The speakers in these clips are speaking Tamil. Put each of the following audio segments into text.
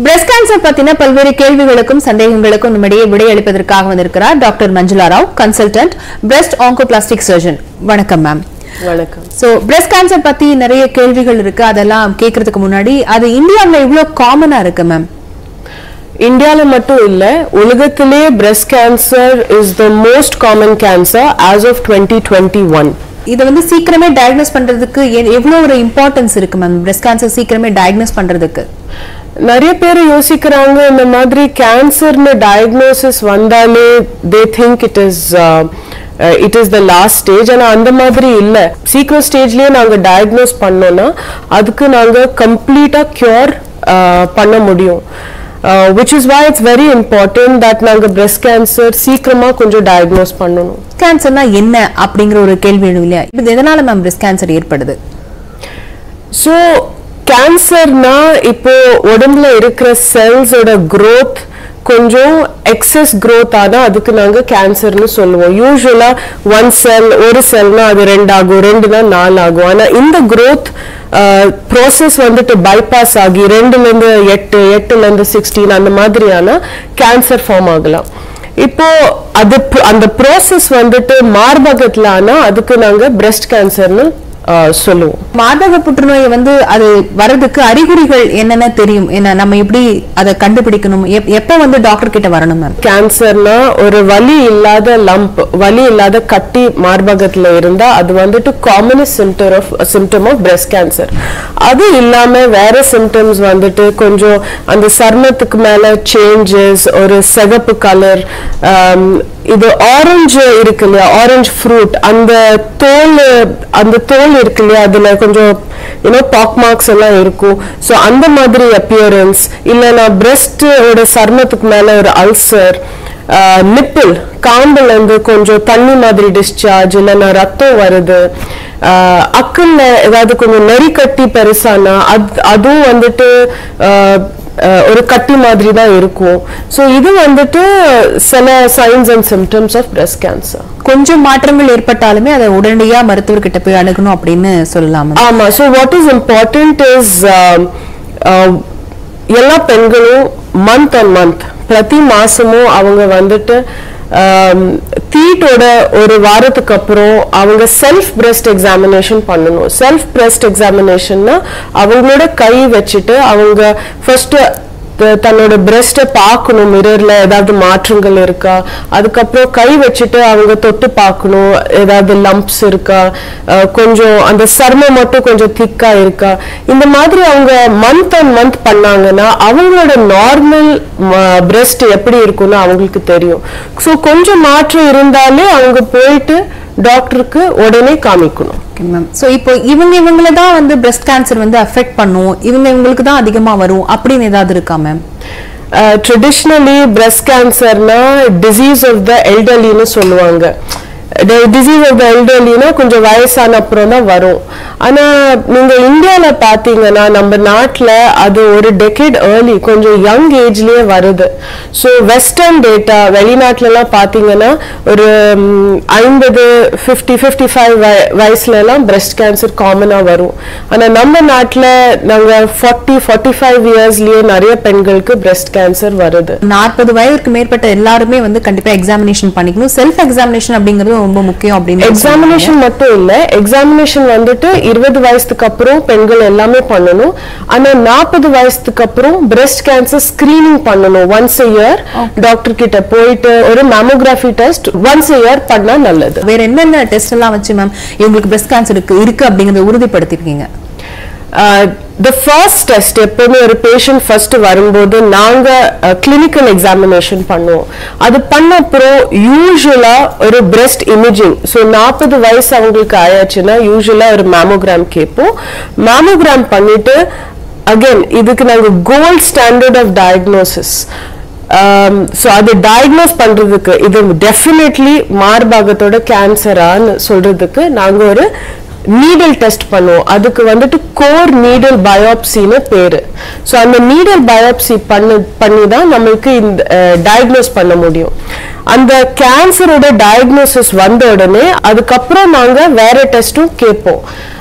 பிரஸ்ட் கேன்சர் பத்தின பல்வேறு கேள்விகளுக்கும் சந்தேகங்களுக்கும் நம்மிடையே விடையளிப்பதற்காக வந்திருக்கிறார் doctor Manjula Rao consultant breast oncoplastic surgeon வணக்கம் மேம் வணக்கம் சோ பிரஸ்ட் கேன்சர் பத்தி நிறைய கேள்விகள் இருக்கு அதெல்லாம் கேட்கறதுக்கு முன்னாடி அது இந்தியாவுல இவ்வளவு காமனா இருக்கு மேம் இந்தியால மட்டும் இல்ல உலகத்திலே breast cancer is the most common cancer as of twenty twenty one இதை வந்து சீக்கிரமே டயக்னோஸ் பண்றதுக்கு எ- எவ்வளவு ஒரு இம்பார்ட்டன்ஸ் இருக்கு மேம் பிரஸ்ட் கேன்சர் சீக்கிரமே டயக்னோஸ் பண்றதுக்கு நிறைய பேர் யோசிக்கிறாங்க இந்த மாதிரி கேன்சர்னு டயக்னோசிஸ் வந்தாலே they think it is it is the last stage ஆனா அந்த மாதிரி இல்ல சீக்கிரம் ஸ்டேஜ்லயே நாங்க டயக்னோஸ் பண்ணோம்னா அதுக்கு நாங்க கம்ப்ளீட்டா கியூர் பண்ண முடியும் which is why it's very important that நாங்க பிரஸ்ட் கேன்சர் சீக்கிரமா கொஞ்சம் டயக்னோஸ் பண்ணணும் கேன்சர்னா என்ன அப்படிங்கிற ஒரு கேள்வி எழும் இல்லையா இது எதனால மேம் பிரஸ்ட் கேன்சர் ஏற்படுது ஸோ கேன்சர்னா இப்போ உடம்புல இருக்கிற செல்ஸோட growth கொஞ்சம் எக்ஸஸ் growth ஆனா அதுக்கு நாங்க கேன்சர்னு சொல்லுவோம் யூஸ்வலா ஒன் செல் ஒரு செல்னா அது ரெண்டு ஆகும் ரெண்டுனா நாலு ஆகும் ஆனா இந்த growth ப்ராசஸ் வந்துட்டு பைபாஸ் ஆகி ரெண்டுல இருந்து எட்டு எட்டுல இருந்து சிக்ஸ்டீன் அந்த மாதிரியான கேன்சர் ஃபார்ம் ஆகலாம் இப்போ அது pr- அந்த ப்ராசஸ் வந்துட்டு மார்பகத்துல ஆனா அதுக்கு நாங்க பிரஸ்ட் கேன்சர்னு சொல்லுவோம் மார்பக புற்றுநோய் வந்து அது வர்றதுக்கு அறிகுறிகள் என்னென்ன தெரியும் என்ன நம்ம எப்படி அதை கண்டுபிடிக்கணும் எப்- எப்ப வந்து டாக்டர் கிட்ட வரணும் மேம் கேன்சர்னா ஒரு வலி இல்லாத லம்ப் வலி இல்லாத கட்டி மார்பகத்துல இருந்தா அது வந்துட்டு commonest symptom of symptom of breast cancer அது இல்லாம வேற சிம்டம்ஸ் வந்துட்டு கொஞ்சம் அந்த சர்மத்துக்கு மேல சேஞ்சஸ் ஒரு சிகப்பு கலர் இது ஆரஞ்சு இருக்கு இல்லையா ஆரஞ்சு ஃப்ரூட் அந்த தோல் அந்த தோல் இருக்கு இல்லையா அதுல கொஞ்சம் யூனோ பாக் மார்க்ஸ் எல்லாம் இருக்கும் ஸோ அந்த மாதிரி அப்பியரன்ஸ் இல்லைன்னா பிரஸ்டோட சர்மத்துக்கு மேல ஒரு அல்சர் நிப்பிள் காம்புல இருந்து கொஞ்சம் தண்ணி மாதிரி டிஸ்சார்ஜ் இல்லைன்னா ரத்தம் வருது ஆஹ் அக்கல்ல ஏதாவது கொஞ்சம் நெறி கட்டி பெருசானா அது அதுவும் வந்துட்டு ஆஹ் ஆஹ் ஒரு கட்டி மாதிரி தான் இருக்கும் ஸோ இது வந்துட்டு சில signs and symptoms of breast cancer கொஞ்சம் மாற்றங்கள் ஏற்பட்டாலுமே அதை உடனடியா மருத்துவர்கிட்ட போய் அணுகணும் அப்படின்னு சொல்லலாம் ma'am. ஆமா so what is important is எல்லா பெண்களும் மந்த் அண்ட் மந்த் பிரதி மாசமும் அவங்க வந்துட்டு தீட்டோட ஒரு வாரத்துக்கு அப்புறம் அவங்க செல்ஃப் பிரஸ்ட் எக்ஸாமினேஷன் பண்ணணும் செல்ஃப் பிரஸ்ட் எக்ஸாமினேஷன்னா அவங்களோட கை வச்சுட்டு அவங்க ஃபர்ஸ்ட் த- தன்னோட பிரஸ்ட்டை பார்க்கணும் மிரர்ல ஏதாவது மாற்றங்கள் இருக்கா அதுக்கப்புறம் கை வச்சுட்டு அவங்க தொட்டு பார்க்கணும் ஏதாவது லம்ப்ஸ் இருக்கா அஹ் கொஞ்சம் அந்த சர்மம் மட்டும் கொஞ்சம் திக்கா இருக்கா இந்த மாதிரி அவங்க மந்த் அண்ட் மந்த் பண்ணாங்கன்னா அவங்களோட நார்மல் பிரஸ்ட் எப்படி இருக்கும்னு அவங்களுக்கு தெரியும் ஸோ கொஞ்சம் மாற்றம் இருந்தாலே அவங்க போயிட்டு டாக்டருக்கு உடனே காமிக்கணும் ஓகே மேம் ஸோ இப்போ இவங்க இவங்கள தான் வந்து பிரஸ்ட் கேன்சர் வந்து அஃபெக்ட் பண்ணும் இவங்க இவங்களுக்கு தான் அதிகமா வரும் அப்படின்னு ஏதாவது இருக்கா மேம் ட்ரெடிஷ்னலி பிரஸ்ட் கேன்சர்னா டிசீஸ் ஆஃப் த எல்டர்லின்னு சொல்லுவாங்க டிசீஸ் ஆஃப் த எல்டர்லினா கொஞ்சம் வயசான அப்புறம் தான் வரும் ஆனா நீங்க இந்தியால பாத்தீங்கன்னா நம்ம நாட்டுல அது ஒரு டெக்கேட் ஏர்லி கொஞ்சம் யங் ஏஜ்லயே வருது ஸோ வெஸ்டர்ன் டேட்டா வெளிநாட்டுல எல்லாம் பாத்தீங்கன்னா ஒரு ம், ஐம்பது ஃபிஃப்டி ஃபிஃப்டி ஃபைவ் வயசுல எல்லாம் பிரஸ்ட் கேன்சர் காமனா வரும் ஆனா நம்ம நாட்டுல நாங்க ஃபார்ட்டி ஃபார்ட்டி ஃபைவ் இயர்ஸ்லயே நிறைய பெண்களுக்கு பிரஸ்ட் கேன்சர் வருது நாற்பது வயதுக்கு மேற்பட்ட எல்லாருமே வந்து கண்டிப்பா எக்ஸாமினேஷன் பண்ணிக்கணும் செல்ஃப் எக்ஸாமினேஷன் அப்படிங்கிறது ரொம்ப முக்கியம் அப்படின்னு எக்ஸாமினேஷன் மட்டும் இல்ல எக்ஸாமினேஷன் வந்துட்டு இருபது வயசுக்கு அப்புறம் பெண்கள் எல்லாமே பண்ணணும் ஆனா நாற்பது வயசுக்கு அப்புறம் பிரஸ்ட் கேன்சர் ஸ்கிரீனிங் பண்ணணும் ஒன்ஸ் a இயர் டாக்டர் கிட்ட போயிட்டு ஒரு mammography test once a year பண்ணா நல்லது வேற என்னென்ன டெஸ்ட் எல்லாம் வச்சு மேம் இவங்களுக்கு பிரஸ்ட் கேன்சர் இருக்கு இருக்கு அப்படிங்கறத உறுதிப்படுத்திருக்கீங்க த ஃபர்ஸ்ட் டெஸ்ட் எப்பவுமே ஒரு பேஷண்ட் ஃபர்ஸ்ட் வரும்போது நாங்க கிளினிக்கல் எக்ஸாமினேஷன் பண்ணுவோம் அது பண்ண அப்புறம் யூஸ்வலா ஒரு பிரஸ்ட் இமேஜிங் ஸோ நாற்பது வயசு அவங்களுக்கு ஆயாச்சுன்னா யூஸ்வலா ஒரு மேமோகிராம் கேட்போம் மேமோகிராம் பண்ணிட்டு அகைன் இதுக்கு நாங்க gold standard of diagnosis so அது டயக்னோஸ் பண்றதுக்கு இது டெஃபினெட்லி மார்பாகத்தோட கேன்சரான்னு சொல்றதுக்கு நாங்க ஒரு நீடல் டெஸ்ட் பண்ணுவோம் அதுக்கு வந்துட்டு கோர் நீடல் பயோப்சின்னு பேரு ஸோ அந்த நீடல் பயோப்சி பண்ணு பண்ணி தான் நம்மளுக்கு இந்த டயக்னோஸ் பண்ண முடியும் அந்த கேன்சரோட டயக்னோசிஸ் வந்த உடனே அதுக்கப்புறம் நாங்க வேற டெஸ்ட்டும் கேட்போம்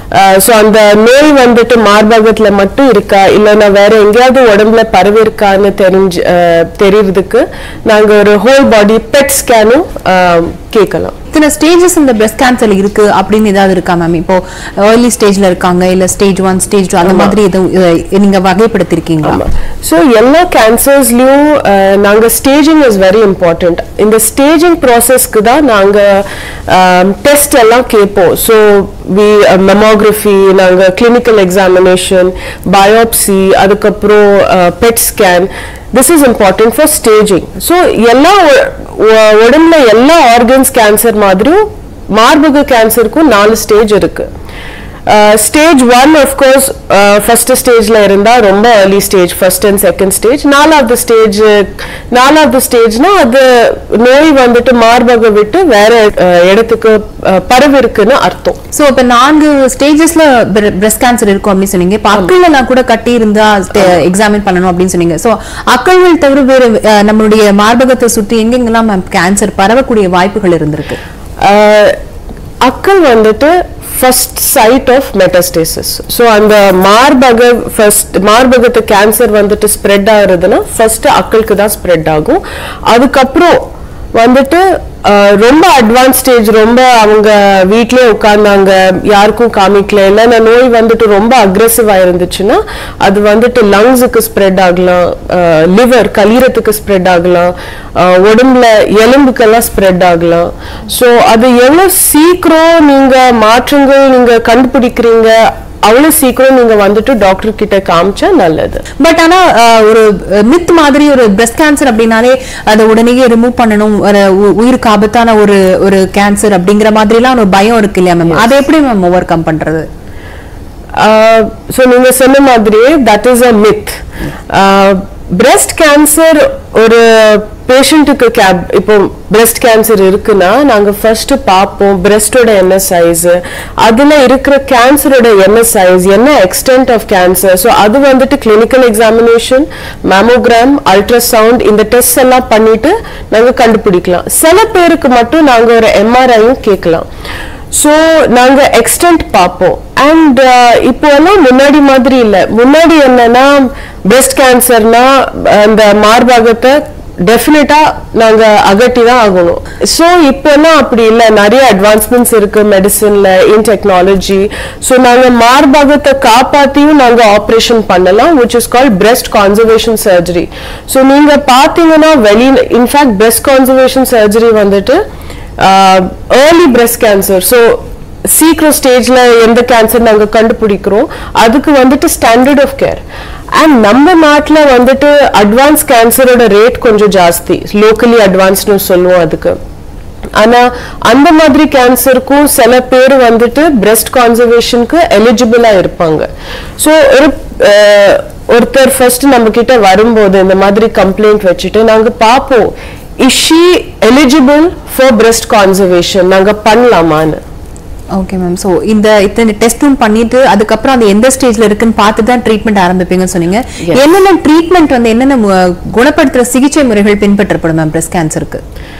ஸோ அந்த நோய் வந்துட்டு மார்பகத்துல மட்டும் இருக்கா இல்லைன்னா வேற எங்கேயாவது உடம்புல பரவி இருக்கான்னு தெரிஞ்சு அஹ், தெரியறதுக்கு நாங்க ஒரு ஹோல் பாடி பெட் ஸ்கேனும் கேட்கலாம் இத்தனை ஸ்டேஜஸ் இந்த பிரஸ்ட் கேன்சர்ல இருக்கு அப்படின்னு ஏதாவது இருக்கா மேம் இப்போ ஏர்லி ஸ்டேஜ்ல இருக்காங்க இல்ல ஸ்டேஜ் ஒன் ஸ்டேஜ் டூ அந்த மாதிரி எதுவும் அஹ், நீங்க வகைப்படுத்திருக்கீங்களா ஸோ எல்லா கேன்சர்ஸ்லயும் நாங்க ஸ்டேஜிங் இஸ் வெரி இம்பார்ட்டன்ட் இந்த ஸ்டேஜிங் ப்ராசஸ்க்கு தான் நாங்க டெஸ்ட் எல்லாம் கேட்போம் ஸோ வி மெமோகிராஃபி நாங்க கிளினிக்கல் எக்ஸாமினேஷன் பயோப்சி அதுக்கப்புறம் PET scan this is important for staging so எல்லா உ- உ- உடம்புல எல்லா ஆர்கன்ஸ் கேன்சர் மாதிரியும் மார்பக கேன்சருக்கும் நாலு ஸ்டேஜ் இருக்கு ஸ்டேஜ் ஒன் கோர்ஸ் ஃபர்ஸ்ட் ஸ்டேஜ்ல இருந்தா ரொம்ப early stage first and second stage நாலாவது ஸ்டேஜ் நாலாவது ஸ்டேஜ்னா அது நோய் வந்துட்டு மார்பக விட்டு வேற அஹ், இடத்துக்கு அஹ், பரவி இருக்குன்னு அர்த்தம் சோ இப்ப நான்கு ஸ்டேஜஸ்ல பிரஸ்ட் கேன்சர் இருக்கும் அப்படின்னு சொன்னீங்க இப்ப அக்கல்ல நான் கூட கட்டி இருந்தா எக்ஸாமின் பண்ணணும் அப்படின்னு சொன்னீங்க சோ அக்கல்கள் தவிர வேற அஹ், நம்மளுடைய மார்பகத்தை சுத்தி எங்கெங்கெல்லாம் கேன்சர் பரவக்கூடிய வாய்ப்புகள் இருந்திருக்கு அஹ், அக்கள் வந்துட்டு first site of metastasis so அந்த மார்பக ஃபர்ஸ்ட் மார்பகத்து கேன்சர் வந்துட்டு ஸ்ப்ரெட் ஆகுறதுன்னா ஃபர்ஸ்ட் அக்களுக்கு தான் ஸ்ப்ரெட் ஆகும் அதுக்கப்புறம் வந்துட்டு அஹ், ரொம்ப அட்வான்ஸ் ஸ்டேஜ் ரொம்ப அவங்க வீட்லயே உட்கார்ந்தாங்க யாருக்கும் காமிக்கல இல்லைன்னா நோய் வந்துட்டு ரொம்ப அக்ரெசிவா இருந்துச்சுன்னா அது வந்துட்டு லங்ஸுக்கு ஸ்ப்ரெட் ஆகலாம் லிவர் கல்லீரத்துக்கு ஸ்ப்ரெட் ஆகலாம் அஹ், உடம்புல எலும்புக்கெல்லாம் ஸ்ப்ரெட் ஆகலாம் ஸோ அது எவ்வளோ சீக்கிரம் நீங்க மாற்றங்கள் நீங்க கண்டுபிடிக்கிறீங்க அவ்வளோ சீக்கிரம் நீங்க வந்துட்டு டாக்டர் கிட்ட காமிச்சா நல்லது பட் ஆனா அஹ், ஒரு மித் மாதிரி ஒரு பிரஸ்ட் கேன்சர் அப்படின்னாலே அதை உடனே ரிமூவ் பண்ணணும் ஒரு உ- உயிருக்கு ஆபத்தான ஒரு ஒரு கேன்சர் அப்படிங்கிற மாதிரிலாம் ஒரு பயம் இருக்கு இல்லையா மேம் அதை எப்படி மேம் ஓவர் கம் பண்றது ஸோ நீங்க சொன்ன மாதிரி that is a myth breast cancer ஒரு பேஷண்ட்டுக்கு கேப் இப்போ பிரஸ்ட் கேன்சர் இருக்குன்னா நாங்க ஃபர்ஸ்ட் பார்ப்போம் பிரஸ்டோட என்ன சைஸ் அதுல இருக்கிற கேன்சரோட என்ன சைஸ் என்ன எக்ஸ்டென்ட் ஆஃப் கேன்சர் ஸோ அது வந்துட்டு கிளினிக்கல் எக்ஸாமினேஷன் மேமோகிராம் அல்ட்ராசவுண்ட் இந்த டெஸ்ட் எல்லாம் பண்ணிட்டு நாங்க கண்டுபிடிக்கலாம் சில பேருக்கு மட்டும் நாங்க ஒரு எம்ஆர்ஐயும் கேட்கலாம் ஸோ நாங்க எக்ஸ்டென்ட் பார்ப்போம் அண்ட் இப்போ எல்லாம் முன்னாடி மாதிரி இல்லை முன்னாடி என்னன்னா பிரஸ்ட் கேன்சர்னா அந்த மார்பகத்தை டெஃபினட்டா நாங்க அகட்டி தான் ஆகணும் ஸோ இப்போ எல்லாம் அப்படி இல்லை நிறைய அட்வான்ஸ்மெண்ட்ஸ் இருக்கு மெடிசன்ல இன் டெக்னாலஜி ஸோ நாங்க மார்பகத்தை காப்பாத்தியும் நாங்க ஆப்ரேஷன் பண்ணலாம் which is called breast conservation surgery so நீங்க பாத்தீங்கன்னா வெளி இன்ஃபேக்ட் breast கான்சர்வேஷன் சர்ஜரி வந்துட்டு ஏர்லி breast கேன்சர் ஸோ சீக்கிரம் ஸ்டேஜ்ல எந்த கேன்சர் நாங்க கண்டுபிடிக்கிறோம் அதுக்கு வந்துட்டு ஸ்டாண்டர்ட் ஆஃப் கேர் அண்ட் நம்ம நாட்டுல வந்துட்டு அட்வான்ஸ் கேன்சரோட ரேட் கொஞ்சம் ஜாஸ்தி லோக்கலி அட்வான்ஸ்னு சொல்லுவோம் அதுக்கு ஆனா அந்த மாதிரி கேன்சருக்கும் சில பேர் வந்துட்டு breast கான்சர்வேஷனுக்கு எலிஜிபிளா இருப்பாங்க ஸோ ஒரு அஹ், ஒருத்தர் ஃபர்ஸ்ட் நம்ம கிட்ட வரும்போது இந்த மாதிரி கம்ப்ளைண்ட் வச்சுட்டு நாங்க பார்ப்போம் is she eligible for breast conservation நாங்க பண்ணலாமான்னு ஓகே மேம் சோ இந்த இத்தனை டெஸ்டும் பண்ணிட்டு அதுக்கப்புறம் அது எந்த ஸ்டேஜ்ல இருக்குன்னு பார்த்து தான் ட்ரீட்மெண்ட் ஆரம்பிப்பீங்கன்னு சொன்னீங்க Yes. என்னென்ன ட்ரீட்மெண்ட் வந்து என்னென்ன மு- குணப்படுத்துற சிகிச்சை முறைகள் பின்பற்றப்படும் மேம் பிரஸ்ட் கேன்சருக்கு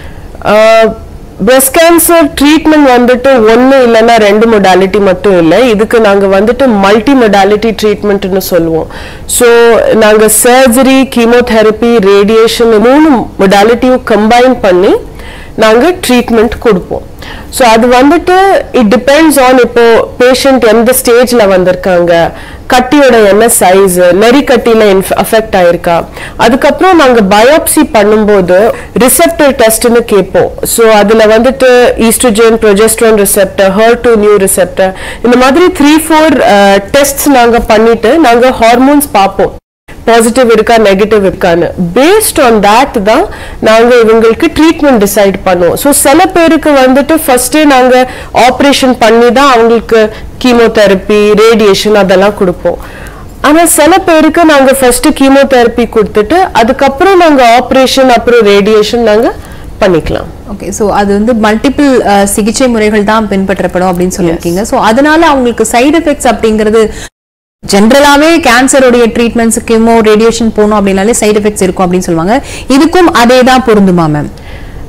பிரஸ்ட் கேன்சர் ட்ரீட்மெண்ட் வந்துட்டு ஒன்று இல்லைன்னா ரெண்டு மொடாலிட்டி மட்டும் இல்லை இதுக்கு நாங்கள் வந்துட்டு மல்டி மொடாலிட்டி ட்ரீட்மெண்ட்னு சொல்லுவோம் ஸோ நாங்கள் சர்ஜரி கீமோதெரப்பி ரேடியேஷன் மூணு மொடாலிட்டியும் கம்பைன் பண்ணி நாங்கள் ட்ரீட்மெண்ட் கொடுப்போம் ஸோ அது வந்துட்டு இட் டிபெண்ட்ஸ் ஆன் இப்போ பேஷண்ட் எந்த ஸ்டேஜ்ல வந்திருக்காங்க கட்டியோட என்ன சைஸ் நெறி கட்டியில அஃபெக்ட் ஆயிருக்கா அதுக்கப்புறம் நாங்க பயோப்சி பண்ணும்போது ரிசெப்டர் டெஸ்ட்னு கேட்போம் ஸோ அதுல வந்துட்டு estrogen progesterone receptor HER two neu receptor இந்த மாதிரி த்ரீ ஃபோர் டெஸ்ட்ஸ் நாங்க பண்ணிட்டு நாங்க ஹார்மோன்ஸ் பார்ப்போம் பாசிட்டிவ் இருக்கா நெகட்டிவ் இருக்கான்னு பேஸ்ட் ஆன் that தான் நாங்க இவங்களுக்கு ட்ரீட்மெண்ட் டிசைட் பண்ணுவோம் ஸோ சில பேருக்கு வந்துட்டு ஃபர்ஸ்டே நாங்க ஆப்ரேஷன் பண்ணி தான் அவங்களுக்கு கீமோதெரப்பி ரேடியேஷன் அதெல்லாம் கொடுப்போம் ஆனா சில பேருக்கு நாங்க ஃபர்ஸ்ட் கீமோதெரப்பி கொடுத்துட்டு அதுக்கப்புறம் நாங்க ஆப்ரேஷன் அப்புறம் ரேடியேஷன் நாங்க பண்ணிக்கலாம் ஓகே சோ அது வந்து மல்டிபிள் சிகிச்சை முறைகள் தான் பின்பற்றப்படும் அப்படின்னு சொல்லியிருக்கீங்க சோ அதனால அவங்களுக்கு சைடு எஃபெக்ட்ஸ் அப்படிங்கிறது ஜென்ரலாவே கேன்சருடைய ட்ரீட்மெண்ட்ஸ் கெமோ ரேடியேஷன் போகணும் அப்படின்னாலே சைடு எஃபெக்ட்ஸ் இருக்கும் அப்படின்னு சொல்லுவாங்க இதுக்கும் அதே தான் பொருந்துமா மேம்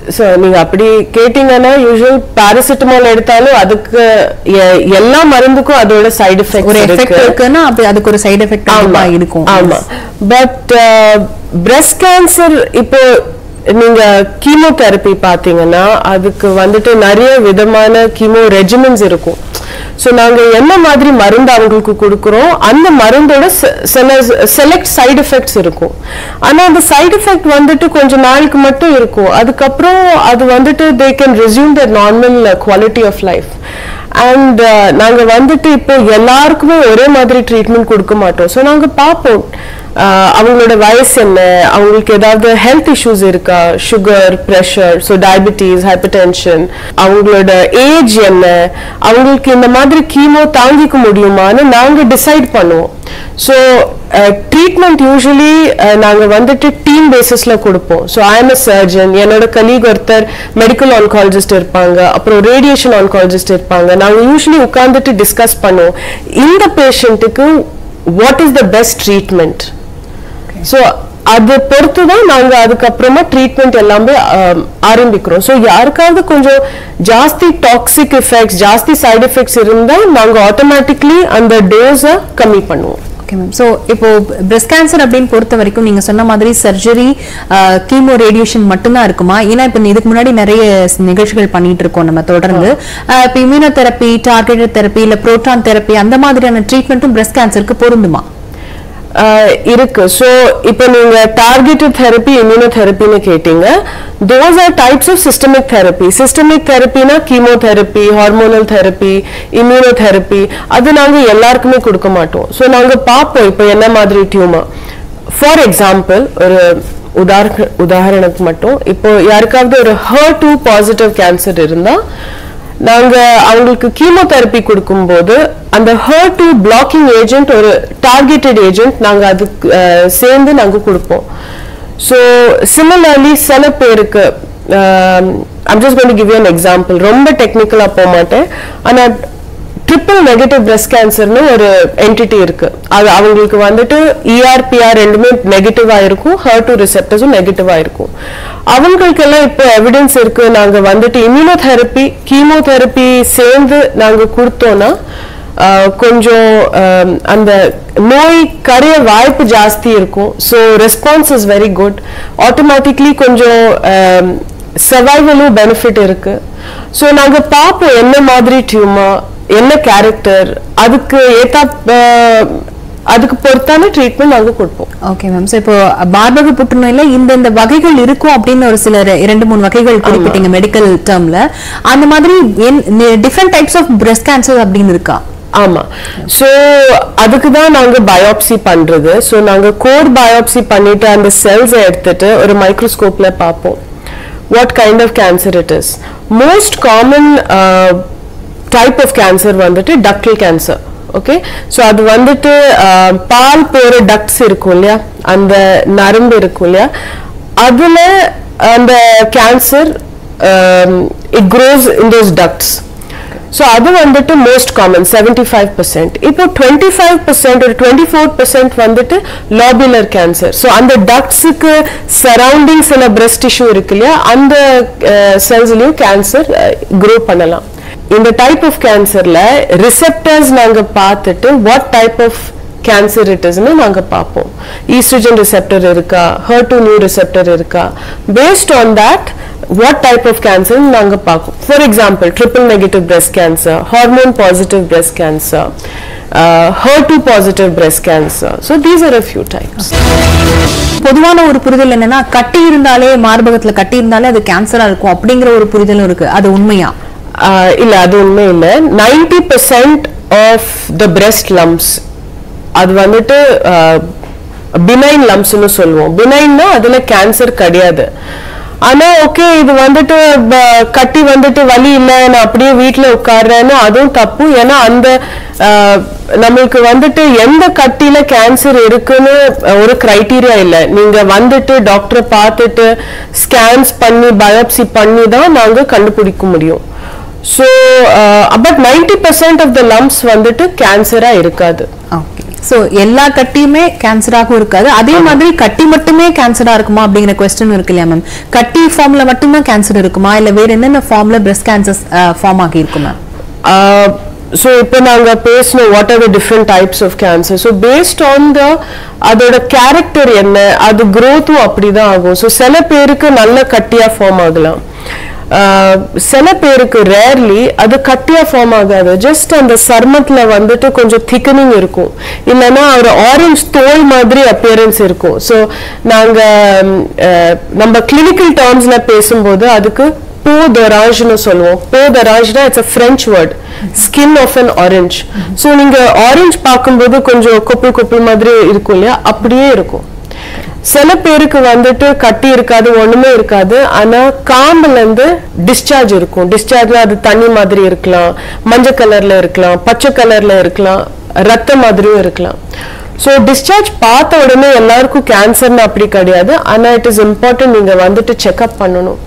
ஸோ நீங்க அப்படி கேட்டீங்கன்னா யூஸ்வல் பாராசிட்டமால் எடுத்தாலும் அதுக்கு எ- எல்லா மருந்துக்கும் அதோட சைடு ஒரு எஃபெக்ட் எஃபெக்ட் இருக்கு இருக்குன்னா அப்படி அதுக்கு ஒரு சைடு எஃபெக்ட் ஆமா இருக்கும் ஆமா பட் பிரஸ்ட் கேன்சர் இப்போ நீங்க கீமோதெரப்பி பாத்தீங்கன்னா அதுக்கு வந்துட்டு நிறைய விதமான கீமோ ரெஜிமெண்ட்ஸ் இருக்கும் ஸோ நாங்க என்ன மாதிரி மருந்து அவங்களுக்கு கொடுக்குறோம் அந்த மருந்தோட ச- சில செலக்ட் சைடு எஃபெக்ட்ஸ் இருக்கும் ஆனா அந்த சைடு எஃபெக்ட் வந்துட்டு கொஞ்ச நாளுக்கு மட்டும் இருக்கும் அதுக்கப்புறம் அது வந்துட்டு they can resume the normal quality of life and நாங்க வந்துட்டு இப்போ எல்லாருக்குமே ஒரே மாதிரி ட்ரீட்மெண்ட் கொடுக்க மாட்டோம் ஸோ நாங்க பார்ப்போம் அஹ், அவங்களோட வயசு என்ன அவங்களுக்கு ஏதாவது ஹெல்த் இஷ்யூஸ் இருக்கா sugar pressure so diabetes hypertension அவங்களோட ஏஜ் என்ன அவங்களுக்கு இந்த மாதிரி கீமோ தாங்கிக்க முடியுமான்னு நாங்க டிசைட் பண்ணுவோம் ஸோ ட்ரீட்மெண்ட் யூஸ்வலி நாங்கள் வந்துட்டு டீம் பேசிஸ்ல கொடுப்போம் ஸோ ஐஎம் எ சர்ஜன் என்னோட கலீக் ஒருத்தர் மெடிக்கல் ஆன்காலஜிஸ்ட் இருப்பாங்க அப்புறம் ரேடியேஷன் ஆன்காலஜிஸ்ட் இருப்பாங்க நாங்கள் யூஸ்வலி உட்காந்துட்டு டிஸ்கஸ் பண்ணுவோம் இந்த பேஷண்ட்டுக்கு what is the best treatment so அது பொறுத்து தான் நாங்க அதுக்கப்புறமா ட்ரீட்மெண்ட் எல்லாமே ஆம், ஆரம்பிக்கிறோம் ஸோ யாருக்காவது கொஞ்சம் ஜாஸ்தி டாக்ஸிக் எஃபெக்ட்ஸ் ஜாஸ்தி சைடு எஃபெக்ட்ஸ் இருந்தா நாங்க ஆட்டோமேட்டிக்லி அந்த டோஸை கம்மி பண்ணுவோம் ஓகே மேம் ஸோ இப்போ பிரஸ்ட் கேன்சர் அப்படின்னு பொறுத்த வரைக்கும் நீங்க சொன்ன மாதிரி சர்ஜரி கீமோ ரேடியேஷன் மட்டும்தான் இருக்குமா ஏன்னா இப்போ இதுக்கு முன்னாடி நிறைய ஸ் நிகழ்ச்சிகள் பண்ணிட்டு இருக்கோம் நம்ம தொடர்ந்து அஹ், இப்போ இம்யூனோதெரப்பி டார்கெட்டட் தெரப்பி இல்ல புரோட்டான் தெரப்பி அந்த மாதிரியான ட்ரீட்மெண்ட்டும் பிரஸ்ட் கேன்சருக்கு பொருந்துமா ஆஹ் இருக்கு ஸோ இப்போ நீங்க டார்கெட்டட் தெரப்பி இம்யூனோதெரப்பின்னு கேட்டீங்க those are types of systemic therapy systemic தெரப்பினா கீமோதெரப்பி ஹார்மோனல் தெரப்பி இம்யூனோதெரப்பி அது நாங்க எல்லாருக்குமே கொடுக்க மாட்டோம் ஸோ நாங்க பார்ப்போம் இப்போ என்ன மாதிரி டியூமர் ஃபார் எக்ஸாம்பிள் ஒரு உதாரண உதாரணத்துக்கு மட்டும் இப்போ யாருக்காவது ஒரு ஹர் டூ பாசிட்டிவ் கேன்சர் இருந்தா நாங்க அவங்களுக்கு கீமோதெரப்பி கொடுக்கும்போது அந்த ஹர் டூ பிளாக்கிங் ஏஜென்ட் ஒரு டார்கெட்டட் ஏஜென்ட் நாங்க அதுக்கு அஹ், சேர்ந்து நாங்க கொடுப்போம் ஸோ சிமிலர்லி சில பேருக்கு I'm just going give you an example ரொம்ப டெக்னிக்கலா போக மாட்டேன் ஆனா ட்ரிபிள் நெகட்டிவ் பிரஸ்ட் கேன்சர்னு ஒரு என்டிட்டி இருக்கு அது அவங்களுக்கு வந்துட்டு இஆர்பிஆர் ரெண்டுமே நெகட்டிவா இருக்கும் ஹர் டூ ரிசெப்டர்ஸும் நெகட்டிவா இருக்கும் அவங்களுக்கெல்லாம் இப்போ எவிடன்ஸ் இருக்கு நாங்க வந்துட்டு இம்யூனோதெரப்பி கீமோதெரப்பி சேர்ந்து நாங்க கொடுத்தோம்னா ஆஹ், கொஞ்சம் ஆம், அந்த நோய் கரைய வாய்ப்பு ஜாஸ்தி இருக்கும் so response is very good automatically கொஞ்சம் சர்வைவலும் பெனிஃபிட் இருக்கு ஸோ நாங்க பார்ப்போம் என்ன மாதிரி டியூமர் என்ன கேரக்டர் அதுக்கு ஏத்தா ஆஹ், அதுக்கு பொறுத்தான ட்ரீட்மெண்ட் நாங்க கொடுப்போம் ஓகே மேம் ஸோ இப்போ மார்பக புற்றுநோயில இந்த இந்த வகைகள் இருக்கும் அப்படின்னு ஒரு சில ரெ- இரண்டு மூணு வகைகள் குறிப்பிட்டீங்க மெடிக்கல் டேர்ம்ல அந்த மாதிரி different types of breast cancer அப்படின்னு இருக்கா ஆமா சோ அதுக்கு தான் நாங்க பயாப்சி பண்றது சோ நாங்க கோர் பயாப்சி பண்ணிட்டு அந்த செல்ஸ் எடுத்துட்டு ஒரு மைக்ரோஸ்கோப்ல பார்ப்போம் what kind of cancer it is most common type of cancer வந்துட்டு டக்டல் கேன்சர் ஓகே ஸோ அது வந்துட்டு ஆஹ், பால் போற டக்ட்ஸ் இருக்கும் இல்லையா அந்த நரம்பு இருக்கும் இல்லையா அதுல அந்த cancer it grows in those ducts so அது வந்துட்டு most common seventy five percent இப்போ டுவெண்ட்டி ஃபைவ் பர்சன்ட் ஒரு டுவெண்ட்டி ஃபோர் பர்சன்ட் வந்துட்டு லாபுலர் கேன்சர் ஸோ அந்த டக்ஸுக்கு சரௌண்டிங் சில பிரஸ்ட் டிஷ்யூ இருக்கு இல்லையா அந்த செல்ஸ்லயும் கேன்சர் க்ரோ பண்ணலாம் இந்த டைப் ஆஃப் கேன்சர்ல ரிசெப்டர்ஸ் நாங்க பார்த்துட்டு what type of cancer it இஸ்னு நாங்க பார்ப்போம் ஈஸ்ட்ரஜன் ரிசெப்டர் இருக்கா ஹர் டு நியூ ரிசெப்டர் இருக்கா based on that what type of cancer நாங்க பார்ப்போம் for example triple negative breast cancer hormone positive breast cancer HER two positive breast cancer so these are a few types பொதுவான ஒரு புரிதல் என்னன்னா கட்டி இருந்தாலே மார்பகத்துல கட்டி இருந்தாலே அது கேன்சரா இருக்கும் அப்படிங்கிற ஒரு புரிதலும் இருக்கு அது உண்மையா ஆஹ் இல்ல அது உண்மை இல்ல ninety percent of the breast lumps அது வந்துட்டு பினைன் லம்ப்ஸ்னு சொல்லுவோம் பினைன்னா அதுல கேன்சர் கிடையாது ஆனா ஓகே இது வந்துட்டு ப- கட்டி வந்துட்டு வலி இல்ல நான் அப்படியே வீட்ல உட்கார்றேன்னு அதுவும் தப்பு ஏன்னா அந்த ஆஹ், நம்மளுக்கு வந்துட்டு எந்த கட்டியில கேன்சர் இருக்குன்னு ஒரு கிரைட்டீரியா இல்ல நீங்க வந்துட்டு டாக்டரை பார்த்துட்டு ஸ்கேன்ஸ் பண்ணி பயாப்சி பண்ணி தான் நாங்க கண்டுபிடிக்க முடியும் so but ninety percent of the lumps வந்துட்டு கேன்சரா இருக்காது ஓகே சோ எல்லா கட்டியுமே கேன்சராகவும் இருக்காது அதே மாதிரி கட்டி மட்டுமே கேன்சரா இருக்குமா அப்படிங்கிற கொஸ்டின் இருக்கு இல்லையா மேம் கட்டி ஃபார்ம்ல மட்டும்தான் கேன்சர் இருக்குமா இல்ல வேற என்னென்ன ஃபார்ம்ல பிரஸ்ட் கேன்சர் ஃபார்ம் ஆகி இருக்கும் மேம் ஸோ இப்போ நாங்க பேசணும் what are the different types of cancer so based on the அதோட கேரக்டர் என்ன அது growth-உம் அப்படிதான் ஆகும் ஸோ சில பேருக்கு நல்ல கட்டியா ஃபார்ம் ஆகலாம் ஆஹ் சில பேருக்கு ரேர்லி அது கட்டியா ஃபார்ம் ஆகாது ஜஸ்ட் அந்த சர்மத்துல வந்துட்டு கொஞ்சம் திக்கனிங் இருக்கும் இல்லைன்னா ஒரு ஆரஞ்சு தோல் மாதிரி அப்பியரன்ஸ் இருக்கும் ஸோ நாங்க ம், அஹ், நம்ம கிளினிக்கல் டேர்ம்ஸ்ல பேசும்போது அதுக்கு போ தராஜ்னு சொல்லுவோம் போ தராஜ்னா it's a French word skin of an orange so நீங்க ஆரஞ்சு பார்க்கும்போது கொஞ்சம் கொப்பல் கொப்பல் மாதிரி இருக்கும் இல்லையா அப்படியே இருக்கும் சில பேருக்கு வந்துட்டு கட்டி இருக்காது ஒண்ணுமே இருக்காது ஆனா காம்புல இருந்து டிஸ்சார்ஜ் இருக்கும் டிஸ்சார்ஜ்ல அது தண்ணி மாதிரி இருக்கலாம் மஞ்சள் கலர்ல இருக்கலாம் பச்சை கலர்ல இருக்கலாம் ரத்த மாதிரியும் இருக்கலாம் ஸோ டிஸ்சார்ஜ் பார்த்த உடனே எல்லாருக்கும் கேன்சர்னு அப்படி கிடையாது ஆனா இட் இஸ் இம்பார்ட்டன்ட் நீங்க வந்துட்டு செக்அப் பண்ணணும்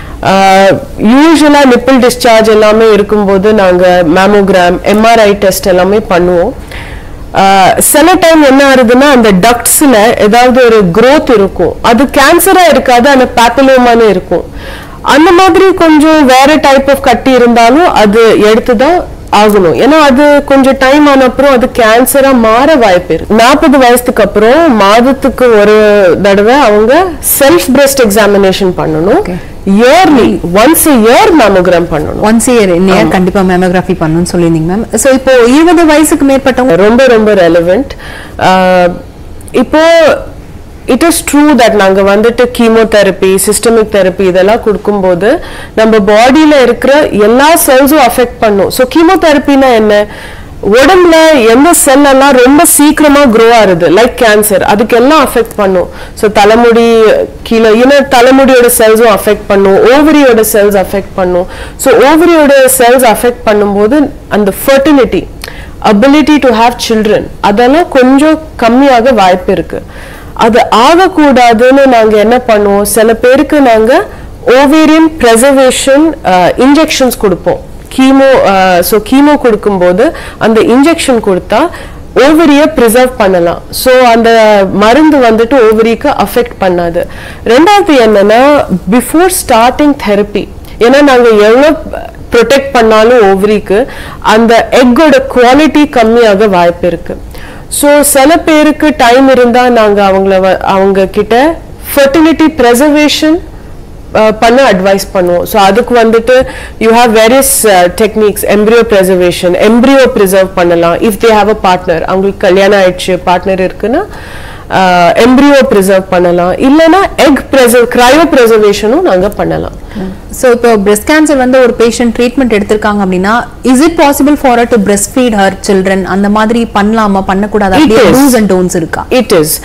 யூஸ்வலா நிப்பிள் டிஸ்சார்ஜ் எல்லாமே இருக்கும்போது நாங்க மேமோகிராம் எம்ஆர்ஐ டெஸ்ட் எல்லாமே பண்ணுவோம் ஆஹ் சில டைம் என்ன ஆகுதுன்னா அந்த டக்ட்ஸ்ல ஏதாவது ஒரு growth இருக்கும் அது கேன்சரா இருக்காது அந்த பேத்தலோமான்னு இருக்கும் அந்த மாதிரி கொஞ்சம் வேற டைப் ஆஃப் கட்டி இருந்தாலும் அது எடுத்துதான் ஆகணும் ஏன்னா அது கொஞ்சம் டைம் ஆன அப்புறம் அது கேன்சரா மாற வாய்ப்பு இருக்கு நாற்பது வயசுக்கு அப்புறம் மாதத்துக்கு ஒரு தடவை அவங்க செல்ஃப் பிரஸ்ட் எக்ஸாமினேஷன் பண்ணணும் Okay. Yearly once year mammogram பண்ணணும் ஒன்ஸ் இயர் இயர் கண்டிப்பா மேமோகிராஃபி பண்ணணும்னு சொல்லியிருந்தீங்க மேம் சோ இப்போ இருபது வயசுக்கு மேற்பட்டவங்க ரொம்ப ரொம்ப ரெலவெண்ட் இப்போ இட் இஸ் ட்ரூ தட் நாங்க வந்துட்டு கீமோதெரப்பி சிஸ்டமிக் தெரப்பி இதெல்லாம் கொடுக்கும்போது நம்ம பாடியில இருக்கிற எல்லா செல்ஸும் அஃபெக்ட் பண்ணும் ஸோ கீமோதெரப்பினா என்ன உடம்புல எந்த செல் எல்லாம் ரொம்ப சீக்கிரமா க்ரோ ஆகுது லைக் கேன்சர் அதுக்கெல்லாம் அஃபெக்ட் பண்ணும் ஸோ தலைமுடி கீழே இன்னும் தலைமுடியோட செல்ஸும் அஃபெக்ட் பண்ணும் ஓவரியோட செல்ஸ் அஃபெக்ட் பண்ணும் ஸோ ஓவரியோட செல்ஸ் அஃபெக்ட் பண்ணும்போது அந்த fertility ability to have children அதெல்லாம் கொஞ்சம் கம்மியாக வாய்ப்பு இருக்கு அது ஆகக்கூடாதுன்னு நாங்க என்ன பண்ணுவோம் சில பேருக்கு நாங்க ஓவேரியன் ப்ரெசர்வேஷன் இன்ஜெக்ஷன்ஸ் கொடுப்போம் கீமோ ஸோ கீமோ கொடுக்கும்போது அந்த இன்ஜெக்ஷன் கொடுத்தா ஓவரியை ப்ரிசர்வ் பண்ணலாம் ஸோ அந்த மருந்து வந்துட்டு ஓவரிக்கு அஃபெக்ட் பண்ணாது ரெண்டாவது என்னன்னா பிஃபோர் ஸ்டார்டிங் தெரப்பி ஏன்னா நாங்க எவ்வளோ ப்ரொடெக்ட் பண்ணாலும் ஓவரிக்கு அந்த எக்கோட குவாலிட்டி கம்மியாக வாய்ப்பு இருக்கு ஸோ சில பேருக்கு டைம் இருந்தா நாங்க அவங்கள வ- அவங்க கிட்ட ஃபர்டிலிட்டி ப்ரெசர்வேஷன் பண்ண அட்வைஸ் பண்ணுவோம் ஸோ அதுக்கு வந்துட்டு you have various techniques embryo preservation embryo preserve பண்ணலாம் if they have a partner அவங்களுக்கு கல்யாணம் ஆயிடுச்சு பார்ட்னர் இருக்குன்னா எம்ப்ரியோ ப்ரிசர்வ் பண்ணலாம் இல்லைன்னா எக் ப்ரெசர்வ் கிரையோ ப்ரெசர்வேஷனும் நாங்க பண்ணலாம் சோ இப்போ பிரஸ்ட் கேன்சர் வந்து ஒரு பேஷண்ட் ட்ரீட்மெண்ட் எடுத்திருக்காங்க அப்படின்னா is it possible for to breast feed her children அந்த மாதிரி பண்ணலாமா பண்ணக்கூடாது It அப்படியே is. டூஸ் அண்ட் டோன்ஸ் இருக்கா it is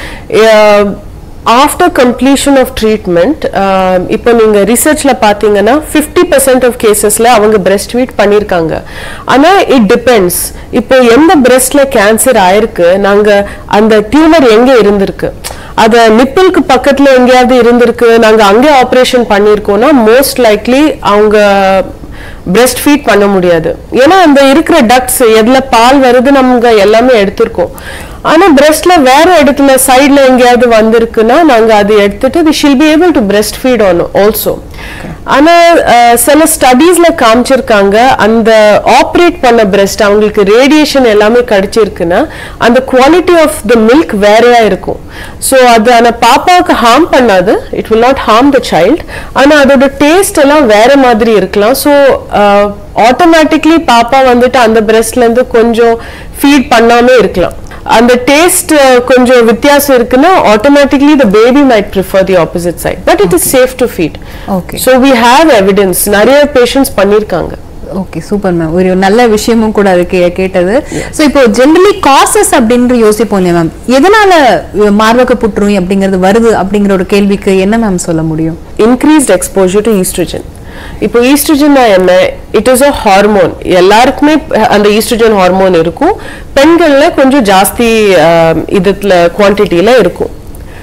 after completion of treatment இப்போ நீங்க ரிசர்ச்ல பாத்தீங்கன்னா ஃபிஃப்டி பர்சன்ட் ஆஃப் கேசஸ்ல அவங்க பிரஸ்ட் ஃபீட் பண்ணிருக்காங்க ஆனா இட் டிபெண்ட்ஸ் இப்போ எந்த பிரஸ்ட்ல கேன்சர் ஆயிருக்கு நாங்க அந்த டியூமர் எங்க இருந்திருக்கு அத நிப்பிளுக்கு பக்கத்துல எங்கேயாவது இருந்திருக்கு நாங்க அங்கே ஆபரேஷன் பண்ணிருக்கோம்னா மோஸ்ட் லைக்லி அவங்க பிரஸ்ட் ஃபீட் பண்ண முடியாது ஏன்னா அந்த இருக்கிற டக்ஸ் எதுல பால் வருது நம்ம எல்லாமே எடுத்திருக்கோம் ஆனா பிரஸ்ட்ல வேற இடத்துல சைடுல எங்கேயாவது வந்திருக்குன்னா நாங்க அதை எடுத்துட்டு we shall be able to breast feed on also ஆனா அஹ், சில ஸ்டடீஸ்ல காமிச்சிருக்காங்க அந்த ஆப்ரேட் பண்ண பிரஸ்ட் அவங்களுக்கு ரேடியேஷன் எல்லாமே கிடைச்சிருக்குன்னா அந்த குவாலிட்டி ஆஃப் த மில்க் வேறையா இருக்கும் ஸோ அது ஆனா பாப்பாவுக்கு ஹார்ம் பண்ணாது it will not harm the child ஆனா அதோட டேஸ்ட் எல்லாம் வேற மாதிரி இருக்கலாம் ஸோ ஆட்டோமேட்டிக்லி பாப்பா வந்துட்டு அந்த பிரஸ்ட்ல இருந்து கொஞ்சம் ஃபீட் பண்ணாம இருக்கலாம் அந்த டேஸ்ட் கொஞ்சம் வித்தியாசம் இருக்குன்னா automatically the baby might prefer the opposite side but it is safe to feed Okay. So we have evidence நிறைய பேஷண்ட்ஸ் பண்ணியிருக்காங்க ஓகே சூப்பர் மேம் ஒரு நல்ல விஷயமும் கூட அது கே- கேட்டது சோ இப்போ ஜெனரலி காசஸ் அப்படின்னு யோசிப்போம் இல்லையா மேம் எதனால அஹ், மார்பக புற்றுநோய் அப்படிங்கிறது வருது அப்படிங்கிற ஒரு கேள்விக்கு என்ன மேம் சொல்ல முடியும் இன்க்ரீஸ்ட் எக்ஸ்போஜர் டு ஈஸ்ட்ரஜன் இப்போ ஈஸ்ட்ரஜன்னா என்ன இட் இஸ் அ ஹார்மோன் எல்லாருக்குமே அந்த ஈஸ்ட்ரஜன் ஹார்மோன் இருக்கும் பெண்கள்ல கொஞ்சம் ஜாஸ்தி ஆஹ், இதுல குவான்டிட்டியில இருக்கும்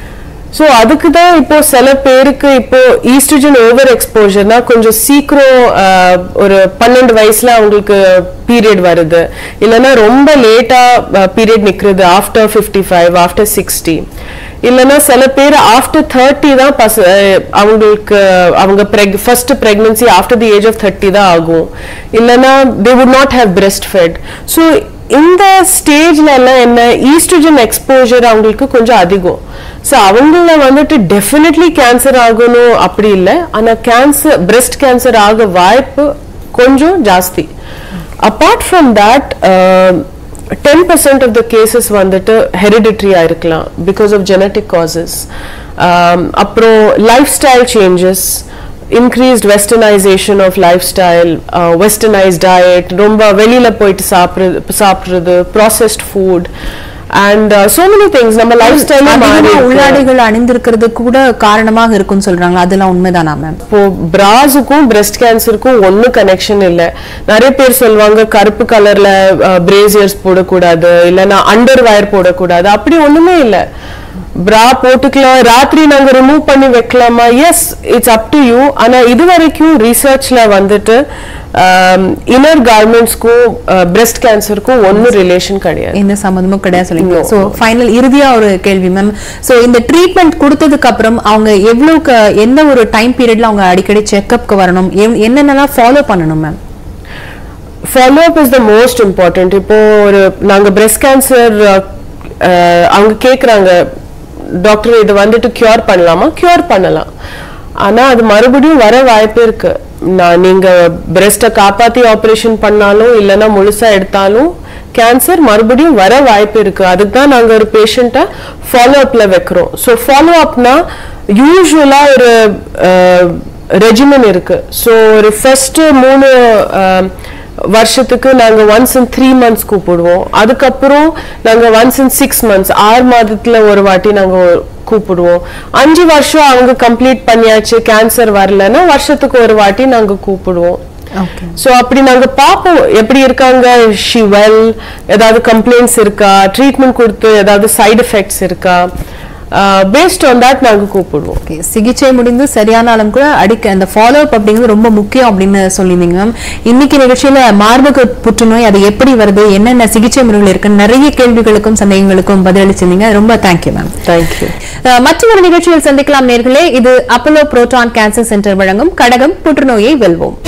ஸோ அதுக்கு தான் இப்போ சில பேருக்கு இப்போ ஈஸ்ட்ரஜன் ஓவர் எக்ஸ்போஜர்னா கொஞ்சம் சீக்கிரம் ஆஹ், ஒரு பன்னெண்டு வயசுல அவங்களுக்கு பீரியட் வருது இல்லைன்னா ரொம்ப லேட்டா பீரியட் நிக்கிறது after fifty five after sixty இல்லைன்னா சில பேர் ஆஃப்டர் தேர்ட்டி தான் பச அஹ், அவங்களுக்கு அவங்க first pregnancy after the age of thirty தான் ஆகும் இல்லைன்னா they would not have breast fed so இந்த ஸ்டேஜ்ல எல்லாம் என்ன ஈஸ்ட்ரஜன் எக்ஸ்போஜர் அவங்களுக்கு கொஞ்சம் அதிகம் ஸோ அவங்கள வந்துட்டு டெஃபினெட்லி கேன்சர் ஆகணும் அப்படி இல்லை ஆனா கேன்சர் பிரெஸ்ட் கேன்சர் ஆக வாய்ப்பு கொஞ்சம் ஜாஸ்தி apart from that ten percent of the cases வந்துட்டு ஹெரிடிட்ரியா இருக்கலாம் பிகாஸ் ஆஃப் ஜெனட்டிக் காசஸ் அப்புறம் life style changes increased westernization of life style westernized diet ரொம்ப வெளியில போயிட்டு சாப்பிடுறது சாப்பிடுறது processed food and so many things நம்ம லைஃப் ஸ்டைல் அதிகமா மாறி இருக்கு. உள்ளாடைகள் அணிந்திருக்கிறது கூட காரணமாக இருக்கும்னு சொல்றாங்க அதெல்லாம் உண்மைதானா மேம் இப்போ பிராஸுக்கும் பிரஸ்ட் கேன்சருக்கும் ஒன்னும் கனெக்ஷன் இல்ல நிறைய பேர் சொல்லுவாங்க கருப்பு கலர்ல பிரேசியர்ஸ் போடக்கூடாது இல்லைன்னா அண்டர் வயர் போடக்கூடாது அப்படி ஒண்ணுமே இல்ல பிரா போட்டுக்கலாம் ராத்திரி நாங்க ரிமூவ் பண்ணி வைக்கலாமா yes it's up to you ஆனா இது வரைக்கும் ரிசர்ச்ல வந்துட்டு இன்னர் கார்மெண்ட்ஸ்க்கும் பிரஸ்ட் கேன்சருக்கும் ஒன்னும் ரிலேஷன் கிடையாது எந்த சம்மந்தமும் கிடையாது சொல்லிங்க No. சோ ஃபைனல் இறுதியா ஒரு கேள்வி மேம் சோ இந்த ட்ரீட்மெண்ட் கொடுத்ததுக்கு அப்புறம் அவங்க எவ்வளவுக்கு எந்த ஒரு டைம் பீரியட்ல அவங்க அடிக்கடி செக்அப்க்கு வரணும் எவ்- என்னென்னலாம் ஃபாலோ பண்ணணும் ma'am follow up is the most important இப்போ ஒரு நாங்க பிரஸ்ட் கேன்சர் அவங்க கேக்குறாங்க டாக்டர் இது வந்துட்டு கியூர் பண்ணலாமா கியூர் பண்ணலாம் ஆனா அது மறுபடியும் வர வாய்ப்பு இருக்கு நான் நீங்க பிரஸ்ட காப்பாத்தி ஆபரேஷன் பண்ணாலும் இல்லைன்னா முழுசா எடுத்தாலும் கேன்சர் மறுபடியும் வர வாய்ப்பு இருக்கு அதுக்கு தான் நாங்க ஒரு பேஷண்ட்டை ஃபாலோ அப்ல வைக்கிறோம் ஸோ ஃபாலோ அப்னா யூஸ்வலா ஒரு ரெஜிமன் இருக்கு ஸோ ஒரு ஃபர்ஸ்ட் மூணு அஹ், வருஷத்துக்கு நாங்க ஒன்ஸ் இன் த்ரீ மந்த்ஸ் கூப்பிடுவோம் அதுக்கப்புறம் நாங்க ஒன்ஸ் இன் சிக்ஸ் மந்த்ஸ் ஆறு மாதத்துல ஒரு வாட்டி நாங்க கூப்பிடுவோம் அஞ்சு வருஷம் அவங்க கம்ப்ளீட் பண்ணியாச்சு கேன்சர் வரலன்னா வருஷத்துக்கு ஒரு வாட்டி நாங்க கூப்பிடுவோம் ஓகே சோ அப்படி நாங்க பாப்போம் எப்படி இருக்காங்க ஷி வெல் ஏதாவது கம்ப்ளைண்ட்ஸ் இருக்கா ட்ரீட்மெண்ட் கொடுத்து ஏதாவது சைடு எஃபெக்ட்ஸ் இருக்கா பேஸ்ட் ஆன் தட் நாங்க கூப்பிடுவோம் ஓகே சிகிச்சை முடிந்து சரியானாலும் கூட அடிக்க அந்த ஃபாலோ அப் அப்படிங்கிறது ரொம்ப முக்கியம் அப்படின்னு சொல்லியிருந்தீங்க மேம் இன்னைக்கு நிகழ்ச்சியில மார்பக புற்றுநோய் அது எப்படி வருது என்னென்ன சிகிச்சை முறைகள் இருக்கு நிறைய கேள்விகளுக்கும் சந்தேகங்களுக்கும் பதிலளிச்சிருந்தீங்க ரொம்ப தேங்க்யூ மேம் தேங்க்யூ அஹ் மற்றொரு நிகழ்ச்சியில் சந்திக்கலாம் நேர்களே இது அப்போலோ புரோட்டான் கேன்சர் சென்டர் வழங்கும் கடகம் புற்றுநோயை வெல்வோம்